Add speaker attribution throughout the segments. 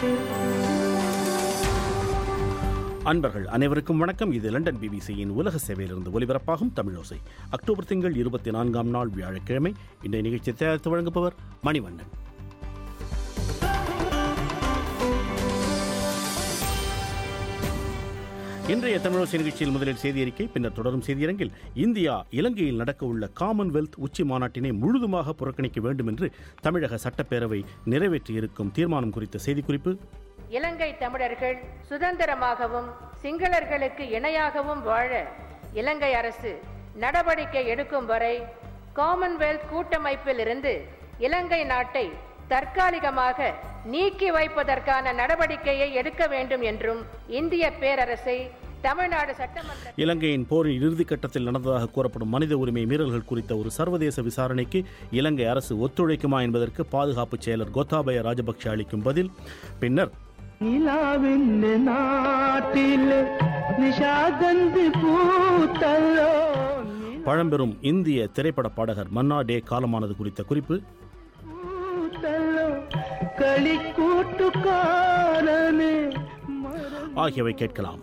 Speaker 1: அன்பர்கள் அனைவருக்கும் வணக்கம் இது லண்டன் பிபிசியின் உலக சேவையிலிருந்து ஒலிபரப்பாகும் தமிழோசை அக்டோபர் திங்கள் இருபத்தி நான்காம் நாள் வியாழக்கிழமை இன்றைய நிகழ்ச்சி தயாரித்து வழங்குபவர் மணிவண்ணன் இன்றைய தமிழோசை நிகழ்ச்சியில் முதலில் செய்தி அறிக்கை பின்னர் தொடரும் செய்தியரங்கில் இந்தியா இலங்கையில் நடக்கவுள்ள காமன்வெல்த் உச்சி மாநாட்டினை முழுதுமாக புறக்கணிக்க வேண்டும் என்று தமிழக சட்டப்பேரவை நிறைவேற்றியிருக்கும் தீர்மானம் குறித்த செய்திக்குறிப்பு
Speaker 2: இலங்கை தமிழர்கள் சுதந்திரமாகவும் சிங்களர்களுக்கு இணையாகவும் வாழ இலங்கை அரசு நடவடிக்கை எடுக்கும் வரை காமன்வெல்த் கூட்டமைப்பில் இருந்து இலங்கை நாட்டை தற்காலிகமாக நீக்கி வைப்பதற்கான நடவடிக்கையை எடுக்க வேண்டும் என்றும் இந்திய பேரரசை தமிழ்நாடு சட்டமன்ற
Speaker 1: இலங்கையின் போரின் இறுதிக் கட்டத்தில் நடந்ததாக கூறப்படும் மனித உரிமை மீறல்கள் குறித்த ஒரு சர்வதேச விசாரணைக்கு இலங்கை அரசு ஒத்துழைக்குமா என்பதற்கு பாதுகாப்பு செயலர் கோத்தாபய ராஜபக்ஷ அளிக்கும் பதில் பின்னர்
Speaker 3: നിലാവിന്റെ നാട്ടില് നിശാഗന്ധി പൂത്തല്ലോ
Speaker 1: பழம்பெரும் இந்திய திரைப்பட பாடகர் மன்னா டே காலமானது குறித்த குறிப்பு
Speaker 3: പൂത്തല്ലോ കളിക്കൂട്ടുകാരനെ
Speaker 1: ஆகியவை கேட்கலாம்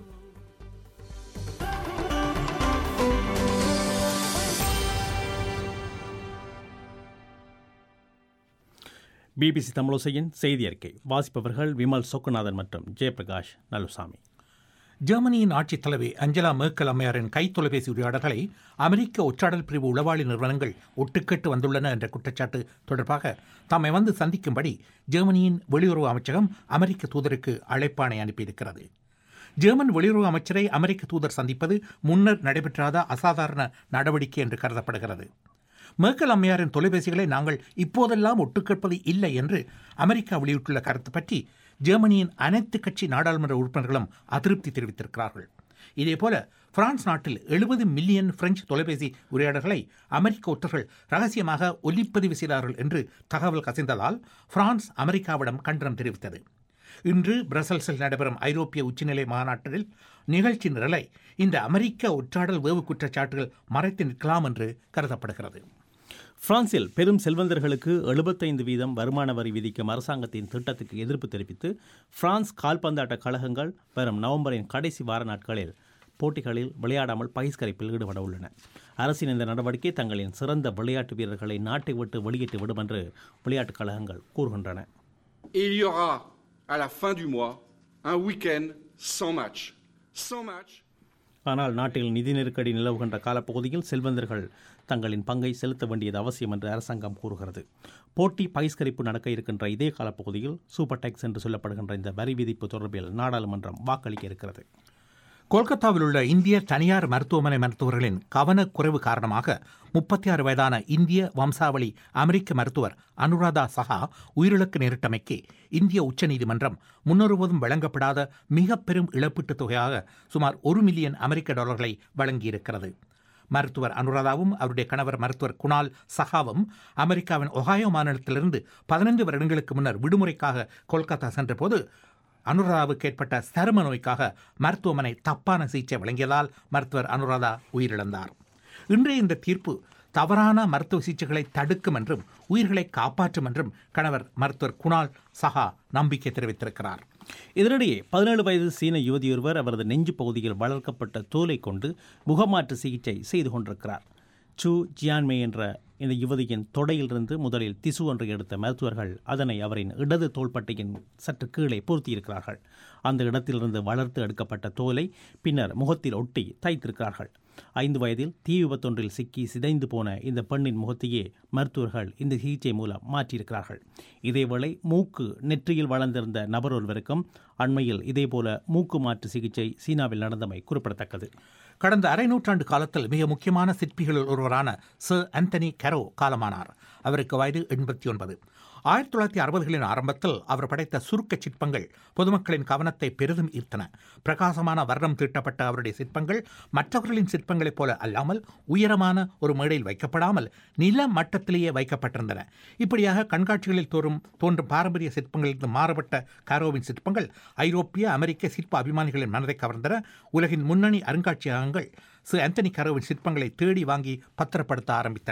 Speaker 4: பிபிசி தமிழோசையின் செய்தி அறிக்கை வாசிப்பவர்கள் விமல் சொக்குநாதன் மற்றும் ஜெயபிரகாஷ் நலுசாமி
Speaker 5: ஜெர்மனியின் ஆட்சித் தலைவி அஞ்சலா மேர்க்கல் அம்மையாரின் கை தொலைபேசி உரையாடல்களை அமெரிக்க ஒற்றாடல் பிரிவு உளவாளி நிறுவனங்கள் ஒட்டுக்கேட்டு வந்துள்ளன என்ற குற்றச்சாட்டு தொடர்பாக தம்மை வந்து சந்திக்கும்படி ஜெர்மனியின் வெளியுறவு அமைச்சகம் அமெரிக்க தூதருக்கு அழைப்பாணை அனுப்பியிருக்கிறது ஜெர்மன் வெளியுறவு அமைச்சரை அமெரிக்க தூதர் சந்திப்பது முன்னர் நடைபெற்றாத அசாதாரண நடவடிக்கை என்று கருதப்படுகிறது மேர்க்கல் அம்மையாரின் தொலைபேசிகளை நாங்கள் இப்போதெல்லாம் ஒட்டுக்கேட்பது இல்லை என்று அமெரிக்கா வெளியிட்டுள்ள கருத்து பற்றி ஜெர்மனியின் அனைத்து கட்சி நாடாளுமன்ற உறுப்பினர்களும் அதிருப்தி தெரிவித்திருக்கிறார்கள் இதேபோல பிரான்ஸ் நாட்டில் எழுபது மில்லியன் பிரெஞ்சு தொலைபேசி உரையாடல்களை அமெரிக்க ஒற்றர்கள் ரகசியமாக ஒலிப்பதிவு செய்தார்கள் என்று தகவல் கசிந்ததால் பிரான்ஸ் அமெரிக்காவிடம் கண்டனம் தெரிவித்தது இன்று பிரசல்ஸில் நடைபெறும் ஐரோப்பிய உச்சநிலை மாநாட்டில் நிகழ்ச்சி நிரலை இந்த அமெரிக்க ஒற்றாடல் வேவு குற்றச்சாட்டுகள் மறைத்து நிற்கலாம் என்று கருதப்படுகிறது
Speaker 4: பிரான்சில் பெரும் செல்வந்தர்களுக்கு எழுபத்தைந்து வீதம் வருமான வரி விதிக்கும் அரசாங்கத்தின் திட்டத்துக்கு எதிர்ப்பு தெரிவித்து பிரான்ஸ் கால்பந்தாட்ட கழகங்கள் வரும் நவம்பரின் கடைசி வார நாட்களில் போட்டிகளில் விளையாடாமல் பகிஷ்கரிப்பில் ஈடுபட உள்ளன அரசின் இந்த நடவடிக்கை தங்களின் சிறந்த விளையாட்டு வீரர்களை நாட்டை விட்டு வெளியிட்டு விடும் என்று விளையாட்டுக் கழகங்கள் கூறுகின்றன
Speaker 6: Et il y aura, à la fin du mois, un week-end sans match. Sans match.
Speaker 4: ஆனால் நாட்டில் நிதி நெருக்கடி நிலவுகின்ற காலப்பகுதியில் செல்வந்தர்கள் தங்களின் பங்கை செலுத்த வேண்டியது அவசியம் என்று அரசாங்கம் கூறுகிறது போட்டி பகிஷ்கரிப்பு நடக்க இருக்கின்ற இதே காலப்பகுதியில் சூப்பர் டேக்ஸ் என்று சொல்லப்படுகின்ற இந்த வரி விதிப்பு தொடர்பில் நாடாளுமன்றம் வாக்களிக்க இருக்கிறது
Speaker 5: கொல்கத்தாவில் உள்ள இந்திய தனியார் மருத்துவமனை மருத்துவர்களின் கவனக்குறைவு காரணமாக முப்பத்தி ஆறு வயதான இந்திய வம்சாவளி அமெரிக்க மருத்துவர் அனுராதா சஹா உயிரிழக்க நேரிட்டமைக்கு இந்திய உச்சநீதிமன்றம் முன்னொருவதும் வழங்கப்படாத மிக பெரும் இழப்பீட்டுத் தொகையாக சுமார் ஒரு மில்லியன் அமெரிக்க டாலர்களை வழங்கியிருக்கிறது மருத்துவர் அனுராதாவும் அவருடைய கணவர் மருத்துவர் குணால் சஹாவும் அமெரிக்காவின் ஒகாயோ மாநிலத்திலிருந்து பதினைந்து வருடங்களுக்கு முன்னர் விடுமுறைக்காக கொல்கத்தா சென்றபோது அனுராதாவுக்கு ஏற்பட்ட சரும நோய்க்காக மருத்துவமனை தப்பான சிகிச்சை வழங்கியதால் மருத்துவர் அனுராதா உயிரிழந்தார் இன்றைய இந்த தீர்ப்பு தவறான மருத்துவ சிகிச்சைகளை தடுக்கும் என்றும் உயிர்களை காப்பாற்றும் என்றும் கணவர் மருத்துவர் குணால் சஹா நம்பிக்கை தெரிவித்திருக்கிறார்
Speaker 4: இதனிடையே பதினேழு வயது சீன யுவதியொருவர் அவரது நெஞ்சு பகுதியில் வளர்க்கப்பட்ட தோலை கொண்டு முகமாற்று சிகிச்சை செய்து கொண்டிருக்கிறார் சு ஜியான்மே என்ற இந்த யுவதியின் தொடையிலிருந்து முதலில் திசு ஒன்றை எடுத்த மருத்துவர்கள் அதனை அவரின் இடது தோள்பட்டையின் சற்று கீழே பொருத்தியிருக்கிறார்கள் அந்த இடத்திலிருந்து வளர்த்து எடுக்கப்பட்ட தோலை பின்னர் முகத்தில் ஒட்டி தைத்திருக்கிறார்கள் ஐந்து வயதில் தீ விபத்தொன்றில் சிக்கி சிதைந்து போன இந்த பெண்ணின் முகத்தையே மருத்துவர்கள் இந்த சிகிச்சை மூலம் மாற்றியிருக்கிறார்கள் இதேவேளை மூக்கு நெற்றியில் வளர்ந்திருந்த நபர் ஒருவருக்கும் அண்மையில் இதேபோல மூக்கு மாற்று சிகிச்சை சீனாவில் நடந்தமை குறிப்பிடத்தக்கது
Speaker 5: கடந்த அரை நூற்றாண்டு காலத்தில் மிக முக்கியமான சிற்பிகளில் ஒருவரான சர் ஆந்தனி கெரோ காலமானார் அவருக்கு வயது எண்பத்தி ஒன்பது ஆயிரத்தி தொள்ளாயிரத்தி அறுபதுகளின் ஆரம்பத்தில் அவர் படைத்த சுருக்க சிற்பங்கள் பொதுமக்களின் கவனத்தை பெரிதும் ஈர்த்தன பிரகாசமான வர்ணம் தீட்டப்பட்ட அவருடைய சிற்பங்கள் மற்றவர்களின் சிற்பங்களைப் போல அல்லாமல் உயரமான ஒரு மேடையில் வைக்கப்படாமல் நில மட்டத்திலேயே வைக்கப்பட்டிருந்தன இப்படியாக கண்காட்சிகளில் தோறும் தோன்றும் பாரம்பரிய சிற்பங்களிலிருந்து மாறுபட்ட காரோவின் சிற்பங்கள் ஐரோப்பிய அமெரிக்க சிற்ப அபிமானிகளின் மனதை கவர்ந்தன உலகின் முன்னணி அருங்காட்சியகங்கள் சு ஆந்தனி கரோவின் சிற்பங்களை தேடி வாங்கி பத்திரப்படுத்த ஆரம்பித்தன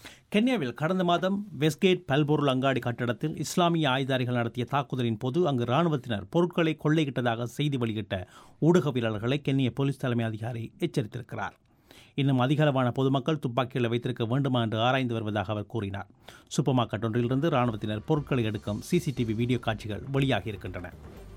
Speaker 4: கென்யாவில் கடந்த மாதம் வெஸ்கேட் பல்பொருள் அங்காடி கட்டடத்தில் இஸ்லாமிய ஆயுதாரிகள் நடத்திய தாக்குதலின் போது அங்கு இராணுவத்தினர் பொருட்களை கொள்ளையிட்டதாக செய்தி வெளியிட்ட ஊடகவியலாளர்களை கென்ய போலீஸ் தலைமை அதிகாரி எச்சரித்திருக்கிறார் இன்னும் அதிகளவான பொதுமக்கள் துப்பாக்கிகளை வைத்திருக்க வேண்டுமா என்று ஆராய்ந்து வருவதாக அவர் கூறினார் சூப்பர் மார்க்கெட் ஒன்றிலிருந்து இராணுவத்தினர் பொருட்களை எடுக்கும் சிசிடிவி வீடியோ காட்சிகள் வெளியாகி இருக்கின்றன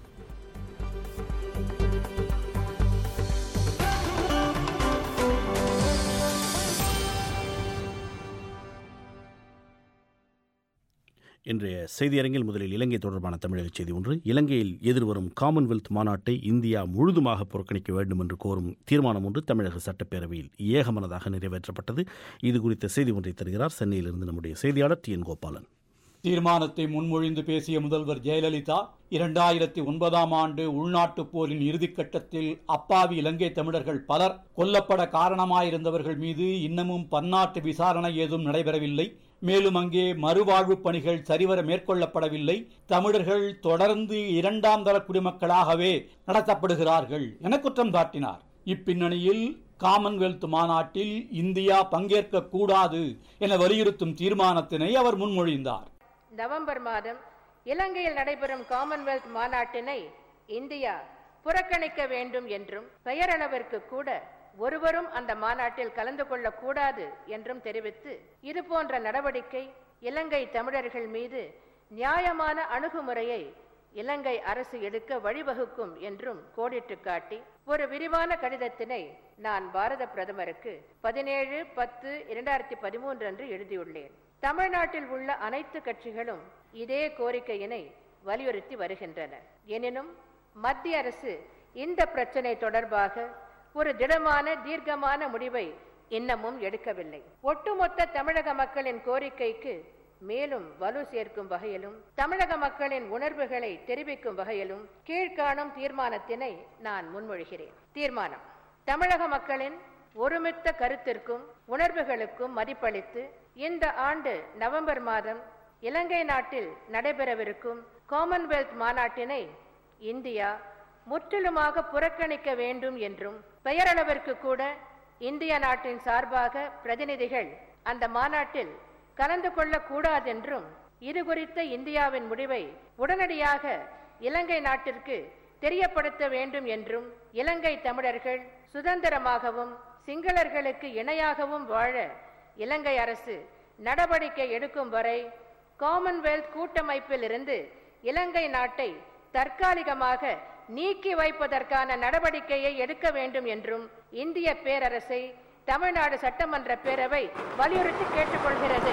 Speaker 1: இன்றைய செய்தியரங்கில் முதலில் இலங்கை தொடர்பான தமிழக செய்தி ஒன்று இலங்கையில் எதிர்வரும் காமன்வெல்த் மாநாட்டை இந்தியா முழுதுமாக புறக்கணிக்க வேண்டும் என்று கோரும் தீர்மானம் ஒன்று தமிழக சட்டப்பேரவையில் ஏகமனதாக நிறைவேற்றப்பட்டது இது குறித்த செய்தி ஒன்றை தருகிறார் சென்னையிலிருந்து நம்முடைய செய்தியாளர் டி என் கோபாலன்
Speaker 7: தீர்மானத்தை முன்மொழிந்து பேசிய முதல்வர் ஜெயலலிதா இரண்டாயிரத்தி ஒன்பதாம் ஆண்டு உள்நாட்டுப் போரின் இறுதிக்கட்டத்தில் அப்பாவி இலங்கை தமிழர்கள் பலர் கொல்லப்பட காரணமாயிருந்தவர்கள் மீது இன்னமும் பன்னாட்டு விசாரணை ஏதும் நடைபெறவில்லை மேலும் அங்கே மறுவாழ்வு பணிகள் சரிவர மேற்கொள்ளப்படவில்லை தமிழர்கள் தொடர்ந்து இரண்டாம் தர குடிமக்களாகவே நடத்தப்படுகிறார்கள் என குற்றம் சாட்டினார் இப்பின்னணியில் காமன்வெல்த் மாநாட்டில் இந்தியா பங்கேற்க கூடாது என வலியுறுத்தும் தீர்மானத்தினை அவர் முன்மொழிந்தார்
Speaker 2: நவம்பர் மாதம் இலங்கையில் நடைபெறும் காமன்வெல்த் மாநாட்டினை இந்தியா புறக்கணிக்க வேண்டும் என்றும் பெயரளவிற்கு கூட ஒருவரும் அந்த மாநாட்டில் கலந்து கொள்ளக்கூடாது என்றும் தெரிவித்து இது போன்ற நடவடிக்கை இலங்கை தமிழர்கள் மீது நியாயமான அணுகுமுறையை இலங்கை அரசு எடுக்க வழிவகுக்கும் என்றும் கோடிட்டு காட்டி ஒரு விரிவான கடிதத்தினை நான் பாரத பிரதமருக்கு பதினேழு பத்து இரண்டாயிரத்தி பதிமூன்று அன்று எழுதியுள்ளேன் தமிழ்நாட்டில் உள்ள அனைத்து கட்சிகளும் இதே கோரிக்கையினை வலியுறுத்தி வருகின்றன எனினும் மத்திய அரசு இந்த பிரச்சனை தொடர்பாக ஒரு திடமான தீர்க்கமான முடிவை இன்னமும் எடுக்கவில்லை ஒட்டுமொத்த தமிழக மக்களின் கோரிக்கைக்கு மேலும் வலு சேர்க்கும் வகையிலும் தமிழக மக்களின் உணர்வுகளை தெரிவிக்கும் வகையிலும் கீழ்காணும் தீர்மானத்தினை நான் முன்மொழிகிறேன் தீர்மானம் தமிழக மக்களின் ஒருமித்த கருத்திற்கும் உணர்வுகளுக்கும் மதிப்பளித்து இந்த ஆண்டு நவம்பர் மாதம் இலங்கை நாட்டில் நடைபெறவிருக்கும் காமன்வெல்த் மாநாட்டினை இந்தியா முற்றிலுமாக புறக்கணிக்க வேண்டும் என்றும் பெயரளவிற்கு கூட இந்திய நாட்டின் சார்பாக பிரதிநிதிகள் அந்த மாநாட்டில் கலந்து கொள்ளக்கூடாதென்றும் இது குறித்த இந்தியாவின் முடிவை உடனடியாக இலங்கை நாட்டிற்கு தெரியப்படுத்த வேண்டும் என்றும் இலங்கை தமிழர்கள் சுதந்திரமாகவும் சிங்களர்களுக்கு இணையாகவும் வாழ இலங்கை அரசு நடவடிக்கை எடுக்கும் வரை காமன்வெல்த் கூட்டமைப்பில் இருந்து இலங்கை நாட்டை தற்காலிகமாக நீக்கி வைப்பதற்கான நடவடிக்கையை எடுக்க வேண்டும் என்றும் இந்திய பேரரசை தமிழ்நாடு சட்டமன்ற பேரவை வலியுறுத்தி கேட்டுக்கொள்கிறது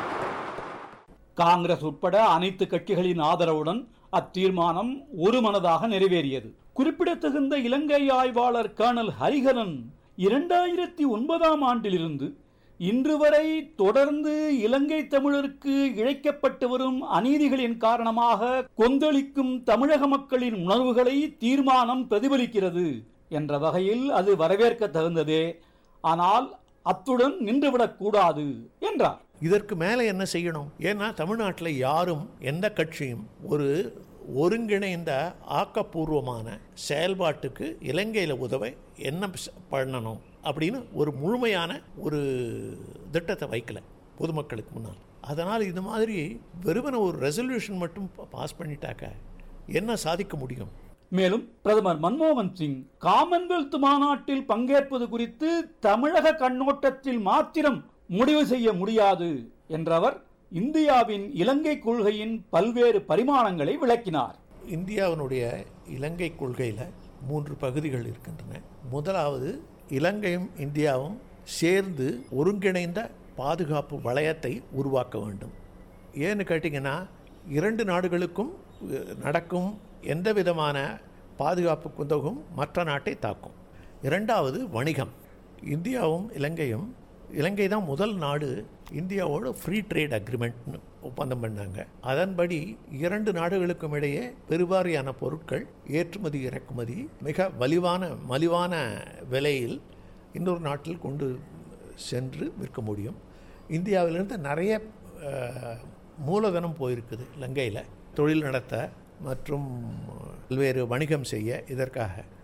Speaker 7: காங்கிரஸ் உட்பட அனைத்து கட்சிகளின் ஆதரவுடன் அத்தீர்மானம் ஒருமனதாக நிறைவேறியது குறிப்பிடத்தகுந்த இலங்கை ஆய்வாளர் கர்னல் ஹரிஹரன் இரண்டாயிரத்தி ஒன்பதாம் ஆண்டிலிருந்து இன்று வரை தொடர்ந்து இலங்கை தமிழருக்கு இழைக்கப்பட்டு வரும் அநீதிகளின் காரணமாக கொந்தளிக்கும் தமிழக மக்களின் உணர்வுகளை தீர்மானம் பிரதிபலிக்கிறது என்ற வகையில் அது வரவேற்க தகுந்ததே ஆனால் அத்துடன் நின்றுவிடக் கூடாது என்றார்
Speaker 8: இதற்கு மேலே என்ன செய்யணும் ஏன்னா தமிழ்நாட்டில் யாரும் எந்த கட்சியும் ஒரு ஒருங்கிணைந்த ஆக்கப்பூர்வமான செயல்பாட்டுக்கு இலங்கையில் உதவ என்ன ஸ்- பண்ணணும் அப்படின்னு ஒரு முழுமையான ஒரு திட்டத்தை வைக்கல பொதுமக்களுக்கு முன்னால் அதனால் இது மாதிரி வெறுமன ஒரு ரெசல்யூஷன் மட்டும் பாஸ் பண்ணிட்டாக்க என்ன சாதிக்க முடியும்
Speaker 7: மேலும் பிரதமர் மன்மோகன் சிங் காமன்வெல்த் மாநாட்டில் பங்கேற்பது குறித்து தமிழக கண்ணோட்டத்தில் மாத்திரம் முடிவு செய்ய முடியாது என்றவர் இந்தியாவின் இலங்கை கொள்கையின் பல்வேறு பரிமாணங்களை விளக்கினார்
Speaker 8: இந்தியாவினுடைய இலங்கை கொள்கையில் மூன்று பகுதிகள் இருக்கின்றன முதலாவது இலங்கையும் இந்தியாவும் சேர்ந்து ஒருங்கிணைந்த பாதுகாப்பு வளையத்தை உருவாக்க வேண்டும் ஏன்னு கேட்டிங்கன்னா இரண்டு நாடுகளுக்கும் அஹ், நடக்கும் எந்த விதமான பாதுகாப்பு குந்தகம் மற்ற நாட்டை தாக்கும் இரண்டாவது வணிகம் இந்தியாவும் இலங்கையும் இலங்கை தான் முதல் நாடு இந்தியாவோட ஃப்ரீ ட்ரேட் அக்ரிமெண்ட்னு ஒப்பந்தம் பண்ணாங்க அதன்படி இரண்டு நாடுகளுக்கும் இடையே பெருவாரியான பொருட்கள் ஏற்றுமதி இறக்குமதி மிக வலிவான மலிவான விலையில் இன்னொரு நாட்டில் கொண்டு சென்று விற்க முடியும் இந்தியாவிலிருந்து நிறைய அஹ், மூலதனம் போயிருக்குது இலங்கையில் தொழில் நடத்த மற்றும் பல்வேறு வணிகம் செய்ய இதற்காக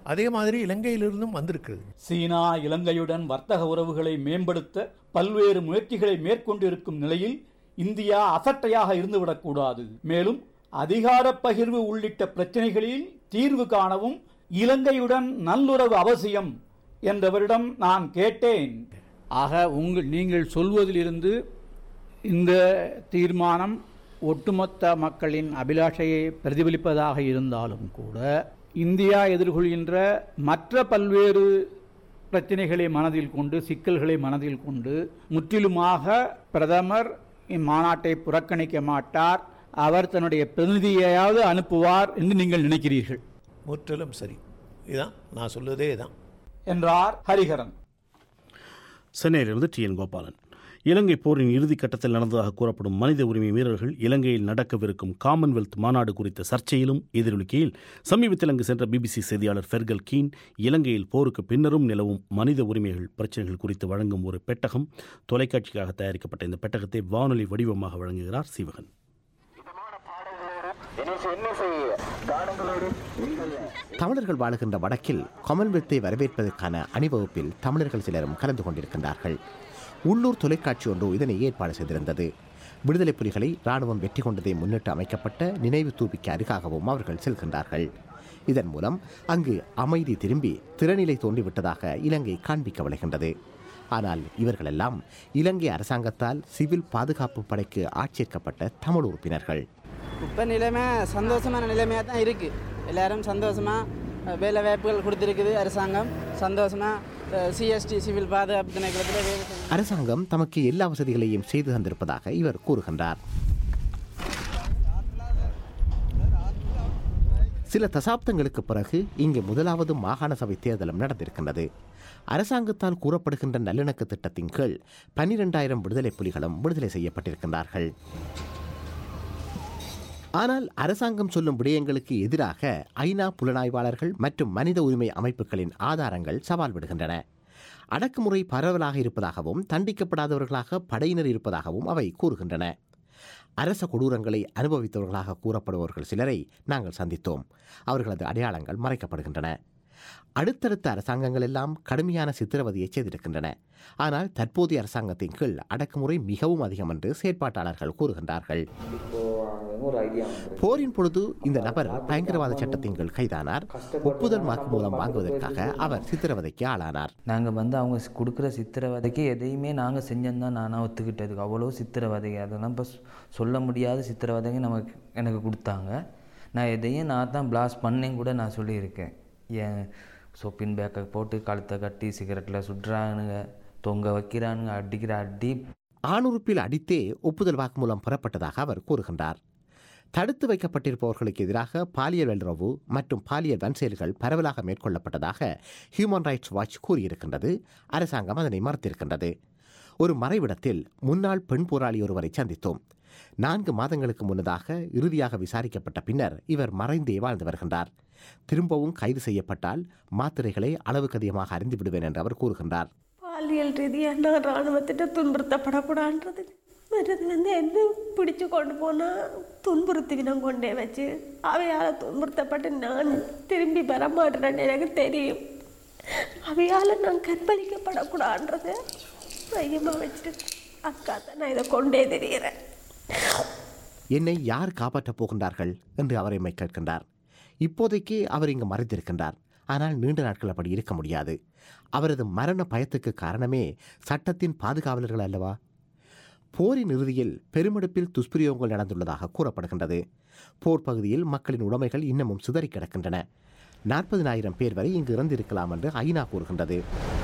Speaker 8: அதே மாதிரி இலங்கையிலிருந்தும் வந்திருக்கிறது
Speaker 7: சீனா இலங்கையுடன் வர்த்தக உறவுகளை மேம்படுத்த பல்வேறு முயற்சிகளை மேற்கொண்டிருக்கும் நிலையில் இந்தியா அசட்டையாக இருந்துவிடக்கூடாது மேலும் அதிகார பகிர்வு உள்ளிட்ட பிரச்சனைகளில் தீர்வு காணவும் இலங்கையுடன் நல்லுறவு அவசியம் என்றவரிடம் நான் கேட்டேன் ஆக உங்கள் நீங்கள் சொல்வதிலிருந்து இந்த தீர்மானம் ஒட்டுமொத்த மக்களின் அபிலாஷையை பிரதிபலிப்பதாக இருந்தாலும் கூட இந்தியா எதிர்கொள்கின்ற மற்ற பல்வேறு பிரச்சனைகளை மனதில் கொண்டு சிக்கல்களை மனதில் கொண்டு முற்றிலுமாக பிரதமர் இம்மாநாட்டை புறக்கணிக்க மாட்டார் அவர் தன்னுடைய பிரதிநிதியையாவது அனுப்புவார் என்று நீங்கள் நினைக்கிறீர்கள்
Speaker 8: முற்றிலும் சரி இதான் நான் சொல்வதே இதான்
Speaker 7: என்றார் ஹரிஹரன்
Speaker 1: சென்னையிலிருந்து டி என் கோபாலன் இலங்கை போரின் இறுதி கட்டத்தில் நடந்ததாக கூறப்படும் மனித உரிமை மீறல்கள் இலங்கையில் நடக்கவிருக்கும் காமன்வெல்த் மாநாடு குறித்த சர்ச்சையிலும் எதிரொலிக்கையில் சமீபத்தில் அங்கு சென்ற பிபிசி செய்தியாளர் ஃபெர்கல் கீன் இலங்கையில் போருக்கு பின்னரும் நிலவும் மனித உரிமைகள் பிரச்சனைகள் குறித்து வழங்கும் ஒரு பெட்டகம் தொலைக்காட்சிக்காக தயாரிக்கப்பட்ட இந்த பெட்டகத்தை வானொலி வடிவமாக வழங்குகிறார் சீவகன்
Speaker 9: தமிழர்கள் வாழுகின்ற வடக்கில் காமன்வெல்த்தை வரவேற்பதற்கான அணிவகுப்பில் தமிழர்கள் சிலரும் கலந்து கொண்டிருக்கின்றார்கள் உள்ளூர் தொலைக்காட்சி ஒன்று இதனை ஏற்பாடு செய்திருந்தது விடுதலை புலிகளை ராணுவம் வெற்றி கொண்டதை முன்னிட்டு அமைக்கப்பட்ட நினைவு தூபிக்கு அருகாகவும் அவர்கள் செல்கின்றார்கள் இதன் மூலம் அங்கு அமைதி திரும்பி திறநிலை தோன்றிவிட்டதாக இலங்கை காண்பிக்க விளைகின்றது ஆனால் இவர்களெல்லாம் இலங்கை அரசாங்கத்தால் சிவில் பாதுகாப்பு படைக்கு ஆட்சேர்க்கப்பட்ட தமிழ் உறுப்பினர்கள்
Speaker 10: இப்போ நிலைமை சந்தோஷமான நிலைமையாக தான் இருக்குது எல்லாரும் சந்தோஷமாக வேலை வாய்ப்புகள் கொடுத்துருக்குது அரசாங்கம் சந்தோஷமாக சிஎஸ்டி சிவில் பாதுகாப்பு திணைக்களத்தில் வேலை செஞ்சு-
Speaker 9: அரசாங்கம் தமக்கு எல்லா வசதிகளையும் செய்து தந்திருப்பதாக இவர் கூறுகின்றார் சில தசாப்தங்களுக்கு பிறகு இங்கு முதலாவது மாகாண சபை தேர்தலும் நடந்திருக்கின்றது அரசாங்கத்தால் கூறப்படுகின்ற நல்லிணக்க திட்டத்தின் கீழ் பன்னிரெண்டாயிரம் விடுதலை புலிகளும் விடுதலை செய்யப்பட்டிருக்கின்றார்கள் ஆனால் அரசாங்கம் சொல்லும் விடயங்களுக்கு எதிராக ஐநா புலனாய்வாளர்கள் மற்றும் மனித உரிமை அமைப்புகளின் ஆதாரங்கள் சவால் விடுகின்றன அடக்குமுறை பரவலாக இருப்பதாகவும் தண்டிக்கப்படாதவர்களாக படையினர் இருப்பதாகவும் அவை கூறுகின்றன அரச கொடூரங்களை அனுபவித்தவர்களாக கூறப்படுபவர்கள் சிலரை நாங்கள் சந்தித்தோம் அவர்களது அடையாளங்கள் மறைக்கப்படுகின்றன அடுத்தடுத்த அரசாங்கங்கள் எல்லாம் கடுமையான சித்திரவதையை செய்திருக்கின்றன ஆனால் தற்போதைய அரசாங்கத்தின் கீழ் அடக்குமுறை மிகவும் அதிகம் என்று செயற்பாட்டாளர்கள் கூறுகின்றார்கள் போரின் பொழுது இந்த நபர் பயங்கரவாத சட்டத்தின் கீழ் கைதானார் ஒப்புதல் வாக்குமூலம் வாங்குவதற்காக அவர் சித்திரவதைக்கு ஆளானார்
Speaker 11: நாங்கள் வந்து அவங்க ஸ்- கொடுக்குற சித்திரவதைக்கு எதையுமே நாங்கள் செஞ்சோம்தான் நானாக ஒத்துக்கிட்டதுக்கு அவ்வளோ சித்திரவதை அதெல்லாம் இப்போ சொல்ல முடியாத சித்திரவதைங்க நமக்கு எனக்கு கொடுத்தாங்க நான் எதையும் நான் தான் பிளாஸ்ட் பண்ணேன் கூட நான் சொல்லியிருக்கேன் என் சொப்பின் பேக்கை போட்டு கழுத்தை கட்டி சிகரெட்டில் சுடுறானுங்க தொங்க வைக்கிறானுங்க அடிக்கிற அடி
Speaker 9: ஆணுறுப்பில் அடித்தே ஒப்புதல் வாக்குமூலம் பெறப்பட்டதாக அவர் கூறுகின்றார் தடுத்து வைக்கப்பட்டிருப்பவர்களுக்கு எதிராக பாலியல் வல்லுறவு மற்றும் பாலியல் வன்செயல்கள் பரவலாக மேற்கொள்ளப்பட்டதாக ஹியூமன் ரைட்ஸ் வாட்ச் கூறியிருக்கின்றது அரசாங்கம் அதனை மறுத்திருக்கின்றது ஒரு மறைவிடத்தில் முன்னாள் பெண் போராளி ஒருவரை சந்தித்தோம் நான்கு மாதங்களுக்கு முன்னதாக இறுதியாக விசாரிக்கப்பட்ட பின்னர் இவர் மறைந்தே வாழ்ந்து வருகின்றார் திரும்பவும் கைது செய்யப்பட்டால் மாத்திரைகளை அளவுக்கு அதிகமாக அறிந்து விடுவேன் என்று அவர் கூறுகின்றார்
Speaker 12: பாலியல் ரீதியாக நான் இராணுவத்திட்ட துன்புறுத்தப்படக்கூடாதுன்றது மற்றது வந்து என்ன பிடிச்சு கொண்டு போனால் துன்புறுத்திவினம் கொண்டே வச்சு அவையால் துன்புறுத்தப்பட்டு நான் திரும்பி வர மாட்டேன்னு எனக்கு தெரியும் அவையால் நான் கற்பழிக்கப்படக்கூடாதுன்றதை மையமாக வச்சுட்டு அக்கா தான் நான் இதை கொண்டே தெரிகிறேன்
Speaker 9: என்னை யார் காப்பாற்றப் போகின்றார்கள் என்று அவர் எம்மை கேட்கின்றார் இப்போதைக்கு அவர் இங்கு மறைந்திருக்கின்றார் ஆனால் நீண்ட நாட்கள் அப்படி இருக்க முடியாது அவரது மரண பயத்துக்கு காரணமே சட்டத்தின் பாதுகாவலர்கள் அல்லவா போரின் இறுதியில் பெருமெடுப்பில் துஷ்பிரயோகங்கள் நடந்துள்ளதாக கூறப்படுகின்றது போர் பகுதியில் மக்களின் உடைமைகள் இன்னமும் சிதறி கிடக்கின்றன நாற்பதினாயிரம் பேர் வரை இங்கு இறந்திருக்கலாம் என்று ஐநா கூறுகின்றது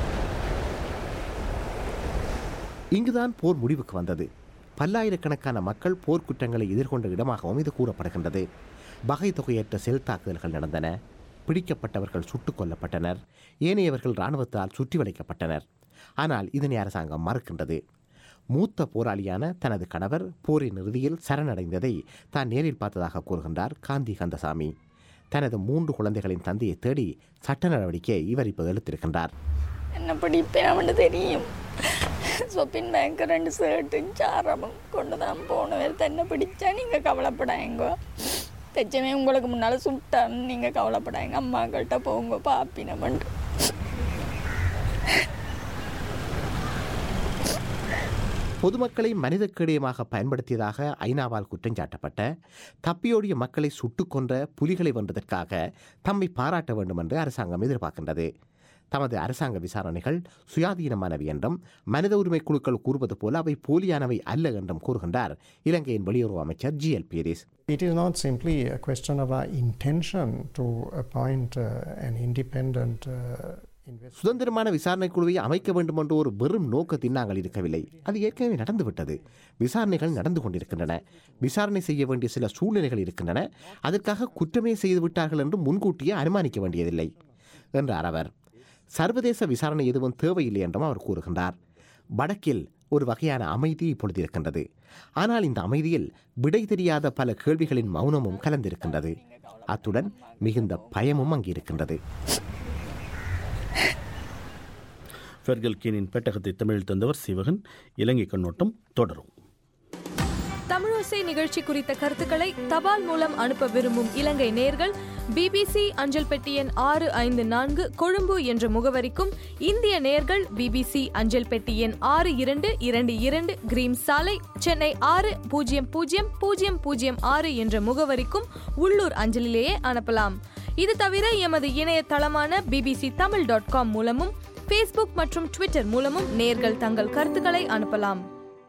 Speaker 9: இங்குதான் போர் முடிவுக்கு வந்தது பல்லாயிரக்கணக்கான மக்கள் போர்க்குற்றங்களை எதிர்கொண்ட இடமாகவும் இது கூறப்படுகின்றது வகை தொகையற்ற செல் தாக்குதல்கள் நடந்தன பிடிக்கப்பட்டவர்கள் சுட்டுக் கொல்லப்பட்டனர் ஏனையவர்கள் இராணுவத்தால் சுற்றி வளைக்கப்பட்டனர் ஆனால் இதனை அரசாங்கம் மறுக்கின்றது மூத்த போராளியான தனது கணவர் போரின் இறுதியில் சரணடைந்ததை தான் நேரில் பார்த்ததாக கூறுகின்றார் காந்தி கந்தசாமி தனது மூன்று குழந்தைகளின் தந்தையை தேடி சட்ட நடவடிக்கையை இவர் இப்போது எடுத்திருக்கின்றார்
Speaker 13: என்ன படிப்பேன் அவனு தெரியும் சொப்பின் பேங்க் ரெண்டு ஷர்ட்டும் சாரமும் கொண்டு தான் போனவர் തന്നെ പിടിച്ചാൽ நீங்கள் கவலைப்படாங்கோ தச்சமே உங்களுக்கு முன்னால் சுட்டான்னு நீங்கள் கவலைப்படாங்க அம்மாக்கிட்ட போங்க பாப்பினமன்று
Speaker 9: பொதுமக்களை மனித கேடயமாக பயன்படுத்தியதாக ஐநாவால் குற்றஞ்சாட்டப்பட்ட தப்பியோடிய மக்களை சுட்டுக் கொன்ற புலிகளை வென்றதற்காக தம்மை பாராட்ட வேண்டும் என்று அரசாங்கம் எதிர்பார்க்கின்றது தமது அரசாங்க விசாரணைகள் சுயாதீனமானவை என்றும் மனித உரிமை குழுக்கள் கூறுவது போல அவை போலியானவை அல்ல என்றும் கூறுகின்றார் இலங்கையின் வெளியுறவு அமைச்சர் G L Peiris
Speaker 14: It is not simply a question of our intention to appoint uh, an independent uh,
Speaker 9: சுதந்திரமான விசாரணை குழுவை அமைக்க வேண்டும் என்ற ஒரு வெறும் நோக்கத்தில் நாங்கள் இருக்கவில்லை அது ஏற்கனவே நடந்துவிட்டது விசாரணைகள் நடந்து கொண்டிருக்கின்றன விசாரணை செய்ய வேண்டிய சில சூழ்நிலைகள் இருக்கின்றன அதற்காக குற்றமே செய்து விட்டார்கள் என்று முன்கூட்டியே அனுமானிக்க வேண்டியதில்லை என்றார் அவர் சர்வதேச விசாரணை எதுவும் தேவையில்லை என்றும் அவர் கூறுகின்றார் வடக்கில் ஒரு வகையான அமைதி இப்பொழுது இருக்கின்றது ஆனால் இந்த அமைதியில் விடை தெரியாத பல கேள்விகளின் மௌனமும் கலந்திருக்கின்றது அத்துடன் மிகுந்த பயமும் அங்கு இருக்கின்றது
Speaker 1: ஃபெர்கல் கீனின் பெட்டகத்தை தமிழில் தந்தவர் சிவகன் இலங்கை கண்ணோட்டம் தொடரும்
Speaker 15: தமிழோசை நிகழ்ச்சி குறித்த கருத்துக்களை தபால் மூலம் அனுப்ப விரும்பும் இலங்கை நேர்கள் பிபிசி அஞ்சல் பெட்டி எண் ஆறு ஐந்து நான்கு கொழும்பு என்ற முகவரிக்கும் இந்திய நேர்கள் பிபிசி அஞ்சல் பெட்டி எண் ஆறு இரண்டு இரண்டு இரண்டு கிரீம் சாலை சென்னை ஆறு பூஜ்ஜியம் பூஜ்ஜியம் பூஜ்ஜியம் பூஜ்ஜியம் ஆறு என்ற முகவரிக்கும் உள்ளூர் அஞ்சலிலேயே அனுப்பலாம் இது தவிர எமது இணையதளமான பிபிசி தமிழ் டாட் காம் மூலமும் ஃபேஸ்புக் மற்றும் ட்விட்டர் மூலமும் நேர்கள் தங்கள் கருத்துக்களை அனுப்பலாம்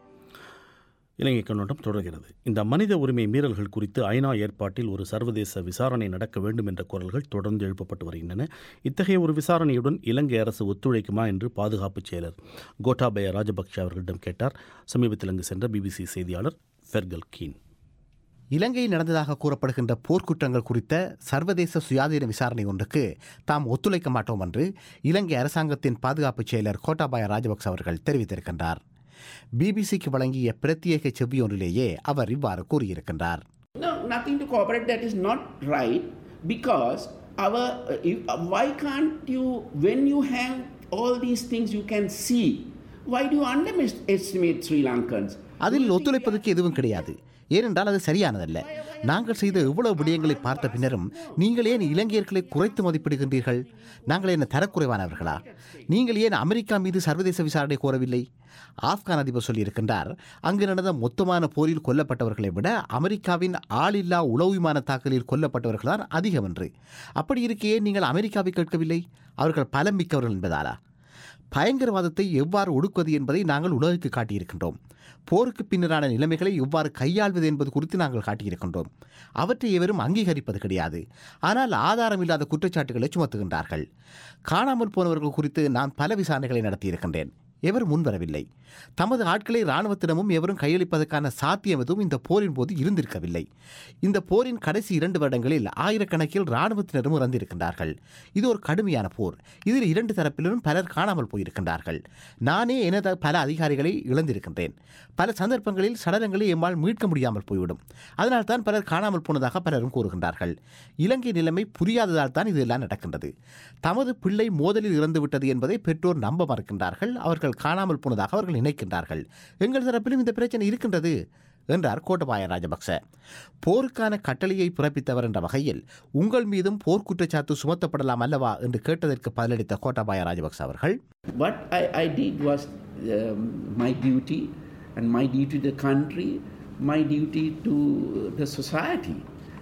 Speaker 1: இலங்கை கண்ணோட்டம் தொடர்கிறது இந்த மனித உரிமை மீறல்கள் குறித்து ஐநா ஏற்பாட்டில் ஒரு சர்வதேச விசாரணை நடக்க வேண்டும் என்ற குரல்கள் தொடர்ந்து எழுப்பப்பட்டு வருகின்றன இத்தகைய ஒரு விசாரணையுடன் இலங்கை அரசு ஒத்துழைக்குமா என்று பாதுகாப்பு செயலர் கோட்டாபய ராஜபக்ஷ அவர்களிடம் கேட்டார் சமீபத்தில் அங்கு சென்ற பிபிசி செய்தியாளர் ஃபெர்கல் கீன்
Speaker 9: இலங்கையில் நடந்ததாக கூறப்படுகின்ற போர்க்குற்றங்கள் குறித்த சர்வதேச சுயாதீன விசாரணை ஒன்றுக்கு தாம் ஒத்துழைக்க மாட்டோம் என்று இலங்கை அரசாங்கத்தின் பாதுகாப்பு செயலர் கோட்டாபாய ராஜபக்ச அவர்கள் தெரிவித்திருக்கின்றார் பிபிசிக்கு வழங்கிய பிரத்யேக செவ்வியொன்றிலேயே அவர் இவ்வாறு கூறியிருக்கின்றார்
Speaker 16: No, nothing to cooperate. That is not right because our. Uh, if, uh, why can't you, when you have all these things you can see, why do you underestimate Sri Lankans?
Speaker 9: அதில் ஒத்துழைப்பதற்கு எதுவும் கிடையாது ஏனென்றால் அது சரியானதல்ல நாங்கள் செய்த எவ்வளவு விடயங்களை பார்த்த பின்னரும் நீங்கள் ஏன் இலங்கையர்களை குறைத்து மதிப்பிடுகின்றீர்கள் நாங்கள் என்ன தரக்குறைவானவர்களா நீங்கள் ஏன் அமெரிக்கா மீது சர்வதேச விசாரணை கோரவில்லை ஆப்கான் அதிபர் சொல்லியிருக்கின்றார் அங்கு நடந்த மொத்தமான போரில் கொல்லப்பட்டவர்களை விட அமெரிக்காவின் ஆளில்லா உளவு விமான தாக்கலில் கொல்லப்பட்டவர்கள் தான் அதிகம் என்று அப்படி இருக்கையே நீங்கள் அமெரிக்காவை கேட்கவில்லை அவர்கள் பலம் மிக்கவர்கள் என்பதாலா பயங்கரவாதத்தை எவ்வாறு ஒடுக்குவது என்பதை நாங்கள் உலகுக்கு காட்டியிருக்கின்றோம் போருக்கு பின்னரான நிலைமைகளை எவ்வாறு கையாள்வது என்பது குறித்து நாங்கள் காட்டியிருக்கின்றோம் அவற்றை எவரும் அங்கீகரிப்பது கிடையாது ஆனால் ஆதாரம் இல்லாத குற்றச்சாட்டுகளை சுமத்துகின்றார்கள் காணாமல் போனவர்கள் குறித்து நான் பல விசாரணைகளை நடத்தியிருக்கின்றேன் எவரும் முன்வரவில்லை தமது ஆட்களை இராணுவத்திடமும் எவரும் கையளிப்பதற்கான சாத்தியம் எதுவும் இந்த போரின் போது இருந்திருக்கவில்லை இந்த போரின் கடைசி இரண்டு வருடங்களில் ஆயிரக்கணக்கில் இராணுவத்தினரும் இறந்திருக்கின்றார்கள் இது ஒரு கடுமையான போர் இதில் இரண்டு தரப்பிலும் பலர் காணாமல் போயிருக்கின்றார்கள் நானே எனது பல அதிகாரிகளை இழந்திருக்கின்றேன் பல சந்தர்ப்பங்களில் சடலங்களை எம்மால் மீட்க முடியாமல் போய்விடும் அதனால் தான் பலர் காணாமல் போனதாக பலரும் கூறுகின்றார்கள் இலங்கை நிலைமை புரியாததால் தான் இதெல்லாம் நடக்கின்றது தமது பிள்ளை மோதலில் இறந்துவிட்டது என்பதை பெற்றோர் நம்ப மறுக்கின்றார்கள் அவர்கள் காணாமல் போனதாக அவர்கள் நினைக்கின்றார்கள் எங்கள் தரப்பிலும் இந்த பிரச்சனை இருக்கின்றது என்றார் கோட்டபாய ராஜபக்ச போருக்கான கட்டளையை பிறப்பித்தவர் என்ற வகையில் உங்கள் மீதும் போர் குற்றச்சாட்டு சுமத்தப்படலாம் அல்லவா என்று கேட்டதற்கு பதிலளித்த கோட்டபாய ராஜபக்ச அவர்கள்
Speaker 16: What I, I did was um, my duty and my duty to the country, my duty to the society.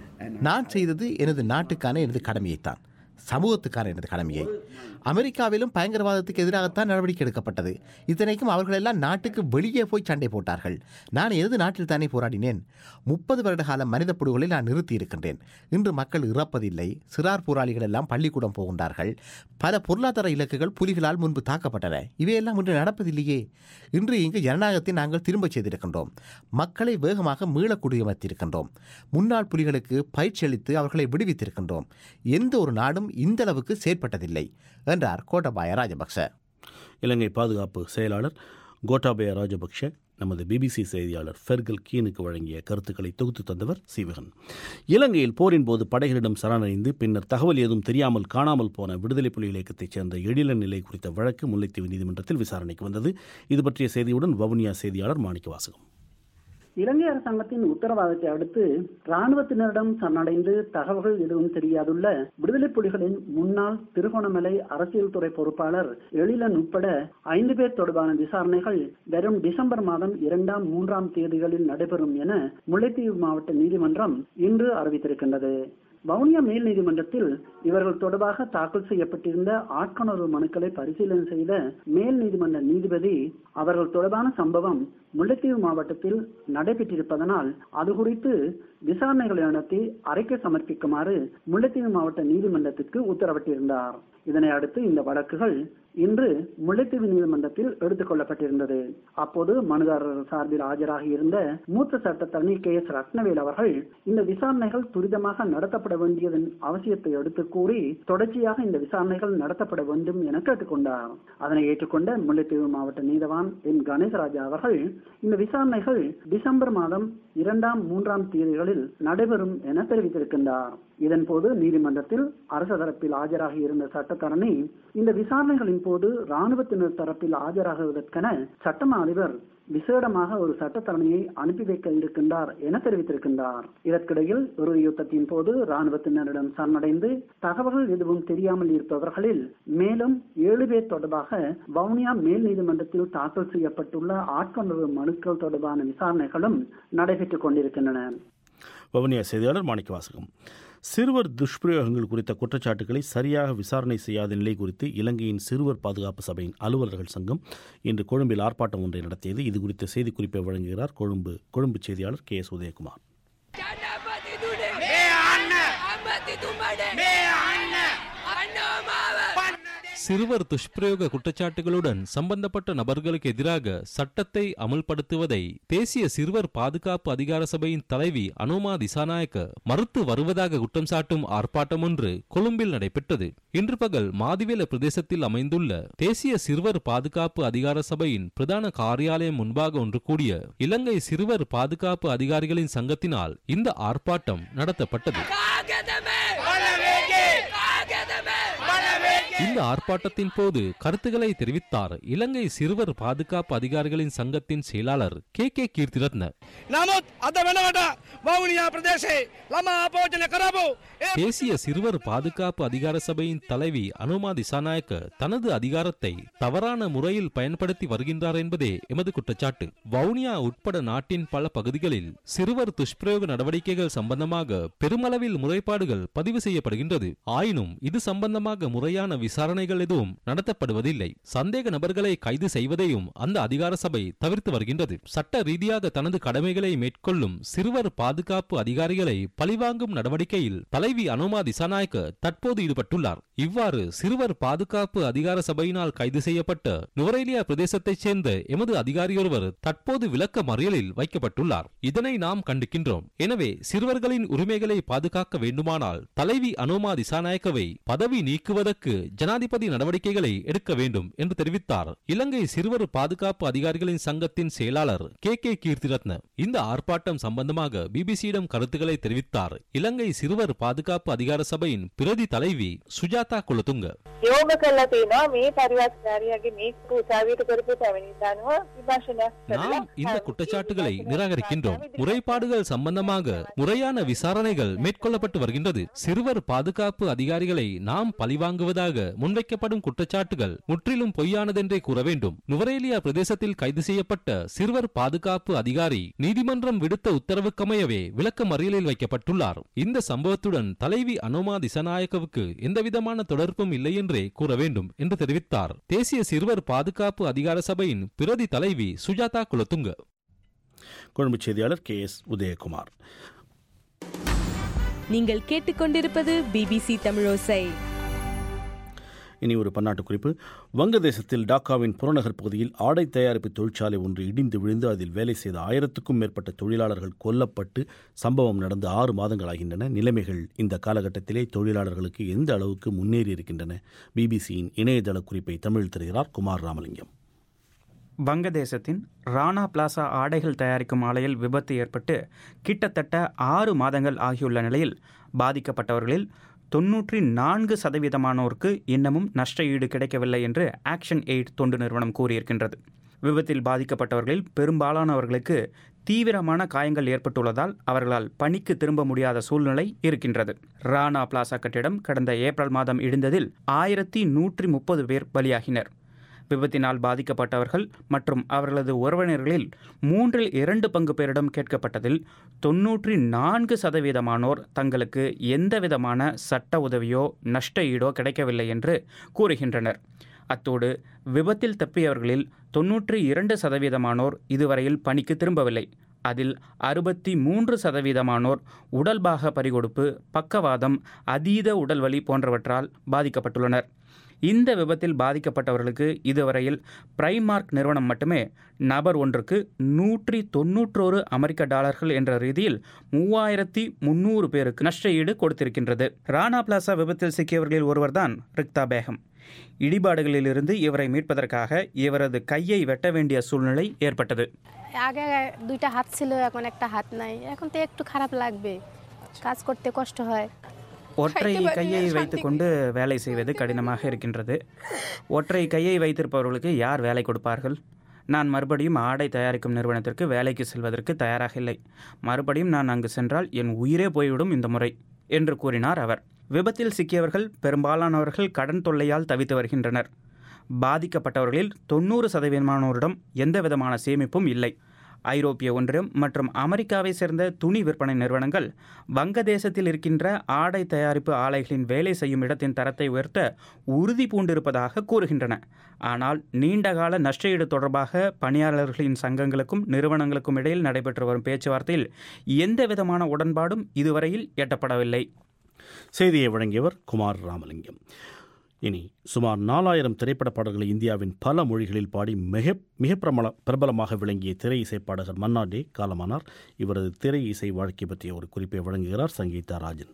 Speaker 9: நான் செய்தது எனது நாட்டுக்கான எனது கடமையைத்தான் சமூகத்துக்கான எனது கடமையை அமெரிக்காவிலும் பயங்கரவாதத்துக்கு எதிராகத்தான் நடவடிக்கை எடுக்கப்பட்டது இத்தனைக்கும் அவர்களெல்லாம் நாட்டுக்கு வெளியே போய் சண்டை போட்டார்கள் நான் எனது நாட்டில் தானே போராடினேன் முப்பது வருட கால மனித புடுகளை நான் நிறுத்தி இருக்கின்றேன் இன்று மக்கள் இறப்பதில்லை சிறார் போராளிகள் எல்லாம் பள்ளிக்கூடம் போகின்றார்கள் பல பொருளாதார இலக்குகள் புலிகளால் முன்பு தாக்கப்பட்டன இவையெல்லாம் இன்று நடப்பதில்லையே இன்று இங்கு ஜனநாயகத்தை நாங்கள் திரும்பச் செய்திருக்கின்றோம் மக்களை வேகமாக மீள குடியமர்த்தியிருக்கின்றோம் முன்னாள் புலிகளுக்கு பயிற்சி அளித்து அவர்களை விடுவித்திருக்கின்றோம் எந்த ஒரு நாடும் இந்த அளவுக்கு செயற்பட்டதில்லை என்றார் கோட்டபாய ராஜபக்ச
Speaker 1: இலங்கை பாதுகாப்பு செயலாளர் கோட்டாபய ராஜபக்ஷ நமது பிபிசி செய்தியாளர் ஃபெர்கல் கீனுக்கு வழங்கிய கருத்துக்களை தொகுத்து தந்தவர் சீவகன் இலங்கையில் போரின் போது படைகளிடம் சரணடைந்து பின்னர் தகவல் ஏதும் தெரியாமல் காணாமல் போன விடுதலை புலி இயக்கத்தைச் சேர்ந்த எழில நிலை குறித்த வழக்கு முல்லைத்தீவு நீதிமன்றத்தில் விசாரணைக்கு வந்தது இது பற்றிய செய்தியுடன் வவுனியா செய்தியாளர் மாணிக்க வாசகம்
Speaker 17: இலங்கை அரசாங்கத்தின் உத்தரவாதத்தை அடுத்து ராணுவத்தினரிடம் சரணடைந்து தகவல்கள் எதுவும் தெரியாதுள்ள விடுதலை புலிகளின் முன்னாள் திருகோணமலை அரசியல் துறை பொறுப்பாளர் எழிலன் உட்பட ஐந்து பேர் தொடர்பான விசாரணைகள் வரும் டிசம்பர் மாதம் இரண்டாம் மூன்றாம் தேதிகளில் நடைபெறும் என முல்லைத்தீவு மாவட்ட நீதிமன்றம் இன்று அறிவித்திருக்கின்றது வவுனியா மேல் நீதிமன்றத்தில் இவர்கள் தொடர்பாக தாக்கல் செய்யப்பட்டிருந்த ஆட்கொணர்வு மனுக்களை பரிசீலனை செய்த மேல் நீதிமன்ற நீதிபதி அவர்கள் தொடர்பான சம்பவம் முல்லைத்தீவு மாவட்டத்தில் நடைபெற்றிருப்பதனால் அது குறித்து விசாரணைகளை நடத்தி அறிக்கை சமர்ப்பிக்குமாறு முல்லைத்தீவு மாவட்ட நீதிமன்றத்திற்கு உத்தரவிட்டிருந்தார் இதனை அடுத்து இந்த வழக்குகள் இன்று முல்லைத்தீவு நீதிமன்றத்தில் எடுத்துக் கொள்ளப்பட்டிருந்தது அப்போது மனுதாரர் சார்பில் ஆஜராகி இருந்த மூத்த சட்டத்தரணி கே எஸ் ரத்னவேல் அவர்கள் இந்த விசாரணைகள் துரிதமாக நடத்தப்பட வேண்டியதன் அவசியத்தை எடுத்து கூறி தொடர்ச்சியாக இந்த விசாரணைகள் நடத்தப்பட வேண்டும் என கேட்டுக்கொண்டார் அதனை ஏற்றுக்கொண்ட முல்லைத்தீவு மாவட்ட நீதவான் என் கணேசராஜா அவர்கள் இந்த விசாரணைகள் டிசம்பர் மாதம் இரண்டாம் மூன்றாம் தேதிகளில் நடைபெறும் என தெரிவித்திருக்கின்றார் இதன் போது நீதிமன்றத்தில் அரசு தரப்பில் ஆஜராகி இருந்த சட்டத்தரணி இந்த விசாரணைகளின் போது ராணுவத்தினர் தரப்பில் ஆஜராகுவதற்கென சட்டமா அதிபர் விசேடமாக ஒரு சட்டத்தரணியை அனுப்பி வைக்க இருக்கின்றார் என தெரிவித்திருக்கின்றார் இதற்கிடையில் ஒரு யுத்தத்தின் போது ராணுவத்தினரிடம் சரணடைந்து தகவல்கள் எதுவும் தெரியாமல் இருப்பவர்களில் மேலும் ஏழு பேர் தொடர்பாக வவுனியா மேல் நீதிமன்றத்தில் தாக்கல் செய்யப்பட்டுள்ள ஆட்கொணர்வு மனுக்கள் தொடர்பான விசாரணைகளும் நடைபெற்றுக் கொண்டிருக்கின்றன
Speaker 1: வவுனியா செய்தியாளர் மாணிக்க வாசகம் சிறுவர் துஷ்பிரயோகங்கள் குறித்த குற்றச்சாட்டுகளை சரியாக விசாரணை செய்யாத நிலை குறித்து இலங்கையின் சிறுவர் பாதுகாப்பு சபையின் அலுவலர்கள் சங்கம் இன்று கொழும்பில் ஆர்ப்பாட்டம் ஒன்றை நடத்தியது இது குறித்த செய்திக்குறிப்பை வழங்குகிறார் கொழும்பு கொழும்பு செய்தியாளர் கே எஸ் உதயகுமார்
Speaker 18: சிறுவர் துஷ்பிரயோக குற்றச்சாட்டுகளுடன் சம்பந்தப்பட்ட நபர்களுக்கு எதிராக சட்டத்தை அமுல்படுத்துவதை தேசிய சிறுவர் பாதுகாப்பு அதிகார சபையின் தலைவி அனுமா திசாநாயக்க மறுத்து வருவதாக குற்றம் சாட்டும் ஆர்ப்பாட்டம் ஒன்று கொழும்பில் நடைபெற்றது இன்று பகல் மாதிவேல பிரதேசத்தில் அமைந்துள்ள தேசிய சிறுவர் பாதுகாப்பு அதிகார சபையின் பிரதான காரியாலயம் முன்பாக ஒன்று கூடிய இலங்கை சிறுவர் பாதுகாப்பு அதிகாரிகளின் சங்கத்தினால் இந்த ஆர்ப்பாட்டம் நடத்தப்பட்டது இந்த ஆர்ப்பாட்டத்தின் போது கருத்துக்களை தெரிவித்தார் இலங்கை சிறுவர் பாதுகாப்பு அதிகாரிகளின் சங்கத்தின் செயலாளர் கே கே கீர்த்திரத்ன
Speaker 19: නමුත් අද වෙනවට වවුනියා ප්‍රදේශේ ළමා ආපෝචන කරපු
Speaker 18: தேசிய சிறுவர் பாதுகாப்பு அதிகார சபையின் தலைவி அனுமா திசாநாயக்க தனது அதிகாரத்தை தவறான முறையில் பயன்படுத்தி வருகின்றார் என்பதே எமது குற்றச்சாட்டு வவுனியா உட்பட நாட்டின் பல பகுதிகளில் சிறுவர் துஷ்பிரயோக நடவடிக்கைகள் சம்பந்தமாக பெருமளவில் முறைப்பாடுகள் பதிவு செய்யப்படுகின்றது ஆயினும் இது சம்பந்தமாக முறையான விசாரணைகள் எதுவும் நடத்தப்படுவதில்லை சந்தேக நபர்களை கைது செய்வதையும் அந்த அதிகார சபை தவிர்த்து வருகின்றது சட்ட ரீதியாக தனது கடமைகளை மேற்கொள்ளும் சிறுவர் பாதுகாப்பு அதிகாரிகளை பழிவாங்கும் நடவடிக்கையில் தலைவி அனுமா திசாநாயக்க தற்போது ஈடுபட்டுள்ளார் இவ்வாறு சிறுவர் பாதுகாப்பு அதிகார சபையினால் கைது செய்யப்பட்ட நுவரேலியா பிரதேசத்தைச் சேர்ந்த எமது அதிகாரியொருவர் தற்போது விளக்க மறியலில் வைக்கப்பட்டுள்ளார் இதனை நாம் கண்டிக்கின்றோம் எனவே சிறுவர்களின் உரிமைகளை பாதுகாக்க வேண்டுமானால் தலைவி அனுமா திசாநாயக்கவை பதவி நீக்குவதற்கு ஜனாதிபதி நடவடிக்கைகளை எடுக்க வேண்டும் என்று தெரிவித்தார் இலங்கை சிறுவர் பாதுகாப்பு அதிகாரிகளின் சங்கத்தின் செயலாளர் கே கே கீர்த்திரத்ன இந்த ஆர்ப்பாட்டம் சம்பந்தமாக பிபிசியிடம் கருத்துக்களை தெரிவித்தார் இலங்கை சிறுவர் பாதுகாப்பு அதிகார சபையின் பிரதி தலைவி சுஜாதா குலதுங்க
Speaker 20: යෝග කරලා තියෙනවා මේ පරිවර්තනාරියගේ මේ උසාවියට කරපු පැමිණිල්ල අනුව විමර්ශනයක්
Speaker 18: நாம் இந்த குற்றச்சாட்டுகளை நிராகரிக்கின்றோம் முறைப்பாடுகள் சம்பந்தமாக முறையான விசாரணைகள் மேற்கொள்ளப்பட்டு வருகின்றது சிறுவர் பாதுகாப்பு அதிகாரிகளை நாம் பழிவாங்குவதாக முன்வைக்கப்படும் குற்றச்சாட்டுகள் முற்றிலும் பொய்யானதென்றே கூற வேண்டும் நுவரேலியா பிரதேசத்தில் கைது செய்யப்பட்ட சிறுவர் பாதுகாப்பு அதிகாரி நீதிமன்றம் விடுத்த உத்தரவுக்கமையவே விளக்க மறியலில் வைக்கப்பட்டுள்ளார் இந்த சம்பவத்துடன் தலைவி அனோமா திசநாயக்கவுக்கு எந்தவிதமான தொடர்பும் இல்லை என்றே கூற வேண்டும் என்று தெரிவித்தார் தேசிய சிறுவர் பாதுகாப்பு அதிகார சபையின் பிரதி தலைவி சுஜாதா குலத்துங்க
Speaker 1: கொழும்பு செய்தியாளர் கே எஸ் உதயகுமார்
Speaker 15: நீங்கள் கேட்டுக்கொண்டிருப்பது பிபிசி தமிழோசை
Speaker 1: இனி ஒரு பன்னாட்டு குறிப்பு வங்கதேசத்தில் டாக்காவின் புறநகர் பகுதியில் ஆடை தயாரிப்பு தொழிற்சாலை ஒன்று இடிந்து விழுந்து அதில் வேலை செய்த ஆயிரத்துக்கும் மேற்பட்ட தொழிலாளர்கள் கொல்லப்பட்டு சம்பவம் நடந்து ஆறு மாதங்களாகின்றன நிலைமைகள் இந்த காலகட்டத்திலே தொழிலாளர்களுக்கு எந்த அளவுக்கு முன்னேறி இருக்கின்றன பிபிசியின் இணையதள குறிப்பை தமிழ் தருகிறார் குமார் ராமலிங்கம்
Speaker 21: வங்கதேசத்தின் ராணா பிளாசா ஆடைகள் தயாரிக்கும் ஆலையில் விபத்து ஏற்பட்டு கிட்டத்தட்ட ஆறு மாதங்கள் ஆகியுள்ள நிலையில் பாதிக்கப்பட்டவர்களில் தொன்னூற்றி நான்கு சதவீதமானோருக்கு இன்னமும் நஷ்ட ஈடு கிடைக்கவில்லை என்று ஆக்ஷன் எய்ட் தொண்டு நிறுவனம் கூறியிருக்கின்றது விபத்தில் பாதிக்கப்பட்டவர்களில் பெரும்பாலானவர்களுக்கு தீவிரமான காயங்கள் ஏற்பட்டுள்ளதால் அவர்களால் பணிக்கு திரும்ப முடியாத சூழ்நிலை இருக்கின்றது ராணா பிளாசா கட்டிடம் கடந்த ஏப்ரல் மாதம் இடிந்ததில் ஆயிரத்தி நூற்றி முப்பது பேர் பலியாகினர் விபத்தினால் பாதிக்கப்பட்டவர்கள் மற்றும் அவர்களது உறவினர்களில் மூன்றில் இரண்டு பங்கு பேரிடம் கேட்கப்பட்டதில் தொன்னூற்றி நான்கு சதவீதமானோர் தங்களுக்கு எந்தவிதமான சட்ட உதவியோ நஷ்ட ஈடோ கிடைக்கவில்லை என்று கூறுகின்றனர் அத்தோடு விபத்தில் தப்பியவர்களில் தொன்னூற்றி இரண்டு சதவீதமானோர் இதுவரையில் பணிக்கு திரும்பவில்லை அதில் அறுபத்தி மூன்று சதவீதமானோர் உடல்பாக பறிகொடுப்பு பக்கவாதம் அதீத உடல்வலி போன்றவற்றால் பாதிக்கப்பட்டுள்ளனர் இந்த விபத்தில் பாதிக்கப்பட்டவர்களுக்கு இதுவரையில் பிரைமார்க் நிறுவனம் மட்டுமே நபர் ஒன்றுக்கு நூற்றி தொன்னூற்றோரு அமெரிக்க டாலர்கள் என்ற ரீதியில் மூவாயிரத்தி முன்னூறு பேருக்கு நஷ்ட ஈடு கொடுத்திருக்கின்றது ராணா பிளாசா விபத்தில் சிக்கியவர்களில் ஒருவர்தான் ரிக்தா பேகம் இடிபாடுகளிலிருந்து இவரை மீட்பதற்காக இவரது கையை வெட்ட வேண்டிய சூழ்நிலை ஏற்பட்டது
Speaker 3: আগে দুইটা হাত ছিল এখন একটা হাত নাই এখন তো একটু খারাপ লাগবে কাজ করতে কষ্ট হয়
Speaker 21: ஒற்றை கையை வைத்துக்கொண்டு வேலை செய்வது கடினமாக இருக்கின்றது ஒற்றை கையை வைத்திருப்பவர்களுக்கு யார் வேலை கொடுப்பார்கள் நான் மறுபடியும் ஆடை தயாரிக்கும் நிறுவனத்திற்கு வேலைக்கு செல்வதற்கு தயாராக இல்லை மறுபடியும் நான் அங்கு சென்றால் என் உயிரே போய்விடும் இந்த முறை என்று கூறினார் அவர் விபத்தில் சிக்கியவர்கள் பெரும்பாலானவர்கள் கடன் தொல்லையால் தவித்து வருகின்றனர் பாதிக்கப்பட்டவர்களில் தொண்ணூறு சதவீதமானோரிடம் எந்தவிதமான சேமிப்பும் இல்லை ஐரோப்பிய ஒன்றியம் மற்றும் அமெரிக்காவை சேர்ந்த துணி விற்பனை நிறுவனங்கள் வங்கதேசத்தில் இருக்கின்ற ஆடை தயாரிப்பு ஆலைகளின் வேலை செய்யும் இடத்தின் தரத்தை உயர்த்த உறுதி பூண்டிருப்பதாக கூறுகின்றன ஆனால் நீண்டகால நஷ்டஈடு தொடர்பாக பணியாளர்களின் சங்கங்களுக்கும் நிறுவனங்களுக்கும் இடையில் நடைபெற்று வரும் பேச்சுவார்த்தையில் எந்த விதமான உடன்பாடும் இதுவரையில் எட்டப்படவில்லை
Speaker 1: செய்தியை வழங்கியவர் குமார் ராமலிங்கம் இனி சுமார் நாலாயிரம் திரைப்பட பாடல்களை இந்தியாவின் பல மொழிகளில் பாடி மிக மிக பிரபல பிரபலமாக விளங்கிய திரை இசை பாடகர் மன்னா டே காலமானார் இவரது திரை இசை வாழ்க்கை பற்றிய ஒரு குறிப்பை வழங்குகிறார் சங்கீதா ராஜன்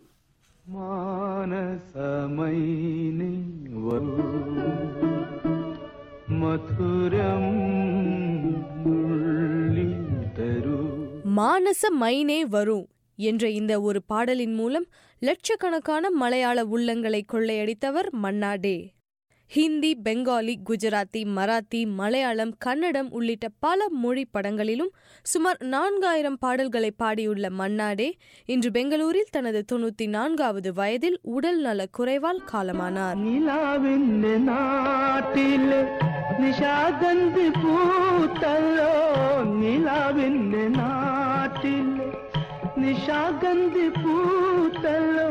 Speaker 22: മാനസമൈനി മധുരം ഉള്ളിൽ തരൂ
Speaker 15: மானச மைனே வரும் என்ற இந்த ஒரு பாடலின் மூலம் லட்சக்கணக்கான மலையாள உள்ளங்களை கொள்ளையடித்தவர் மன்னா டே ஹிந்தி பெங்காலி குஜராத்தி மராத்தி மலையாளம் கன்னடம் உள்ளிட்ட பல மொழி படங்களிலும் சுமார் நான்காயிரம் பாடல்களை பாடியுள்ள மன்னாடே இன்று பெங்களூரில் தனது தொண்ணூத்தி நான்காவது வயதில் உடல் நல குறைவால் காலமானார்
Speaker 22: നിലാവിന്റെ നാട്ടിലെ നിശാഗന്ധി പൂത്തല്ലോ നിലാവിന്റെ നാട്ടിലെ നിശാഗന്ധി പൂത്തല്ലോ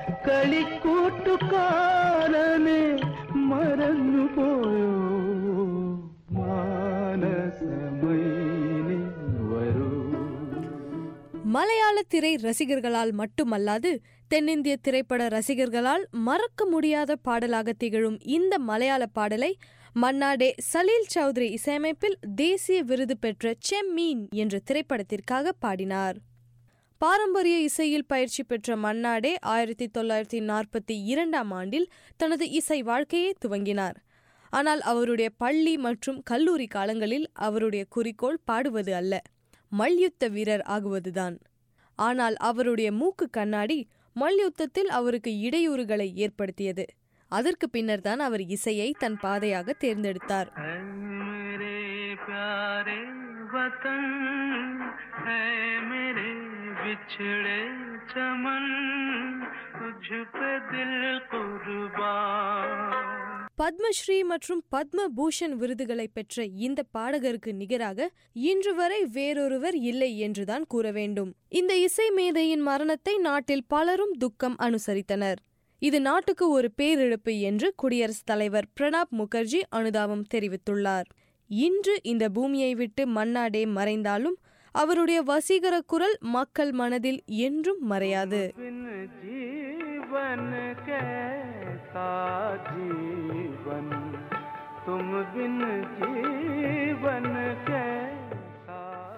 Speaker 22: കളിക്കൂട്ടുകാരനെ മറന്നു പോയോ മാനസമൈനി വരൂ
Speaker 15: மலையாள திரை ரசிகர்களால் மட்டுமல்லாது தென்னிந்திய திரைப்பட ரசிகர்களால் மறக்க முடியாத பாடலாக திகழும் இந்த மலையாள பாடலை மன்னாடே சலீல் சௌத்ரி இசையமைப்பில் தேசிய விருது பெற்ற செம்மீன் என்ற திரைப்படத்திற்காக பாடினார் பாரம்பரிய இசையில் பயிற்சி பெற்ற மன்னாடே ஆயிரத்தி தொள்ளாயிரத்தி நாற்பத்தி இரண்டாம் ஆண்டில் தனது இசை வாழ்க்கையை துவங்கினார் ஆனால் அவருடைய பள்ளி மற்றும் கல்லூரி காலங்களில் அவருடைய குறிக்கோள் பாடுவது அல்ல மல்யுத்த வீரர் ஆகுவதுதான் ஆனால் அவருடைய மூக்கு கண்ணாடி மல்யுத்தத்தில் அவருக்கு இடையூறுகளை ஏற்படுத்தியது அதற்கு பின்னர் தான் அவர் இசையை தன் பாதையாக தேர்ந்தெடுத்தார்
Speaker 22: मेरे प्यारे वतन है मेरे बिछड़े चमन तुझ पे दिल कुर्बान
Speaker 15: பத்மஸ்ரீ மற்றும் பத்ம பூஷன் விருதுகளை பெற்ற இந்த பாடகருக்கு நிகராக இன்று வரை வேறொருவர் இல்லை என்றுதான் கூற வேண்டும் இந்த இசை மேதையின் மரணத்தை நாட்டில் பலரும் துக்கம் அனுசரித்தனர் இது நாட்டுக்கு ஒரு பேரிழப்பு என்று குடியரசுத் தலைவர் பிரணாப் முகர்ஜி அனுதாபம் தெரிவித்துள்ளார் இன்று இந்த பூமியை விட்டு மன்னாடே மறைந்தாலும் அவருடைய வசீகர குரல் மக்கள் மனதில் என்றும் மறையாது
Speaker 22: बिन जीवन कैसा जीवन तुम बिन जीवन कैसा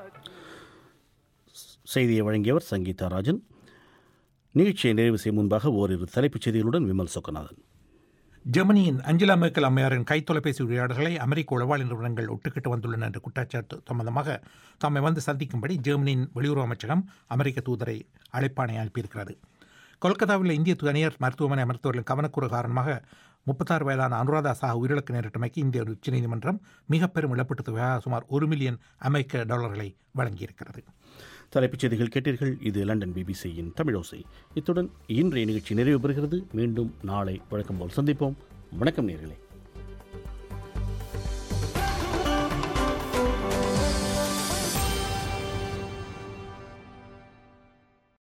Speaker 1: செய்தியை வழங்கியவர் சங்கீதா ராஜன் நிகழ்ச்சியை நிறைவு செய்யும் முன்பாக ஓரிரு தலைப்புச் செய்திகளுடன் விமல் சொக்கநாதன்
Speaker 5: ஜெர்மனியின் அஞ்சலா மேர்க்கல் அம்மையாரின் கைத்தொலைபேசி உரையாடல்களை அமெரிக்க உளவாளி நிறுவனங்கள் ஒட்டுக்கிட்டு வந்துள்ளன என்ற குற்றச்சாட்டு சம்பந்தமாக தம்மை வந்து சந்திக்கும்படி ஜெர்மனியின் வெளியுறவு அமைச்சகம் அமெரிக்க தூதரை அழைப்பாணை அனுப்பியிருக்கிறது கொல்கத்தாவில் இந்திய தனியார் மருத்துவமனை மருத்துவர்களின் கவனக்குறை காரணமாக முப்பத்தாறு வயதான அனுராதா சாஹ் உயிரிழக்க நேரிட்டமைக்கு இந்திய உச்சநீதிமன்றம் மிக பெரும் இழப்பீட்டுத் தொகையாக சுமார் ஒரு மில்லியன் அமெரிக்க டாலர்களை வழங்கியிருக்கிறது
Speaker 1: தலைப்புச் செய்திகள் கேட்டீர்கள் இது லண்டன் பிபிசியின் தமிழோசை இத்துடன் இன்றைய நிகழ்ச்சி நிறைவு பெறுகிறது மீண்டும் நாளை வழக்கம் போல் சந்திப்போம் வணக்கம் நேர்களே